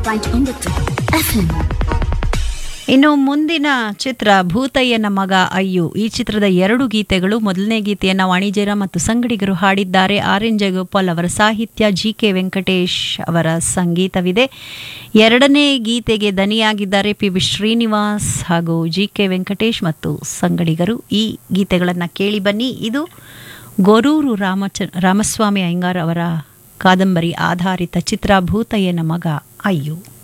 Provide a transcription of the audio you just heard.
point ಒಂಬತ್ತು FM ಇನ್ನು ಮುಂದಿನ ಚಿತ್ರ ಭೂತಯ್ಯನ ಮಗ ಅಯ್ಯು ಈ ಚಿತ್ರದ ಎರಡು ಗೀತೆಗಳು ಮೊದಲನೇ ಗೀತೆಯನ್ನು ವಾಣಿಜ್ಯರ ಮತ್ತು ಸಂಗಡಿಗರು ಹಾಡಿದ್ದಾರೆ ಆರ್ ಎನ್ ಜಯಗೋಪಾಲ್ ಅವರ ಸಾಹಿತ್ಯ ಜಿ ಕೆ ವೆಂಕಟೇಶ್ ಅವರ ಸಂಗೀತವಿದೆ ಎರಡನೇ ಗೀತೆಗೆ ದನಿಯಾಗಿದ್ದಾರೆ ಪಿ ವಿ ಶ್ರೀನಿವಾಸ್ ಹಾಗೂ ಜಿ ಕೆ ವೆಂಕಟೇಶ್ ಮತ್ತು ಸಂಗಡಿಗರು ಈ ಗೀತೆಗಳನ್ನು ಕೇಳಿ ಬನ್ನಿ ಇದು ಗೊರೂರು ರಾಮಚ ರಾಮಸ್ವಾಮಿ ಅಯ್ಯಂಗಾರ್ ಅವರ ಕಾದಂಬರಿ ಆಧಾರಿತ ಚಿತ್ರ ಭೂತಯ್ಯನ ಮಗ ಅಯ್ಯು